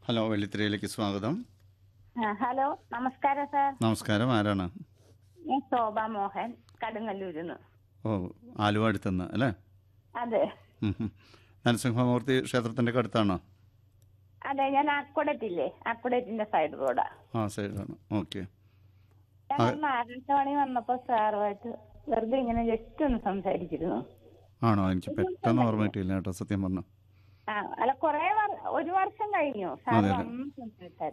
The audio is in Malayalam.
ഹലോ വെള്ളിത്തിരയിലേക്ക് സ്വാഗതം ആ, ഹലോ നമസ്കാരം സാർ നമസ്കാരം ആരാണ് ഞാൻ ശോഭ മോഹൻ കടുങ്ങല്ലൂരിന്ന് ഓ ആലുവ അടുത്തുനിന്ന് അല്ലേ അതെ ഉം, ഉം. നരസിംഹമൂർത്തി ക്ഷേത്രത്തിൻ്റെ അടുത്താണോ അതെ ഞാൻ അക്കുടറ്റില്ലേ അക്കുടറ്റിന്റെ സൈഡ് റോഡാ ആ സൈഡാണ് ഓക്കെ ഞാൻ അന്ന് ആകാശവാണി വന്നപ്പോ സാറുമായിട്ട് വെറുതെ ഇങ്ങനെ ജസ്റ്റ് ഒന്ന് സംസാരിച്ചിരുന്നു ആണോ എനിക്ക് പെട്ടെന്ന് ഓർമ്മ കിട്ടിയില്ല കേട്ടോ സത്യം പറഞ്ഞു ആ അല്ല കൊറേ വർ- ഒരു വർഷം കഴിഞ്ഞു സാർ അതെ, അതെ. വന്ന് സംസാരിച്ചായിരുന്നു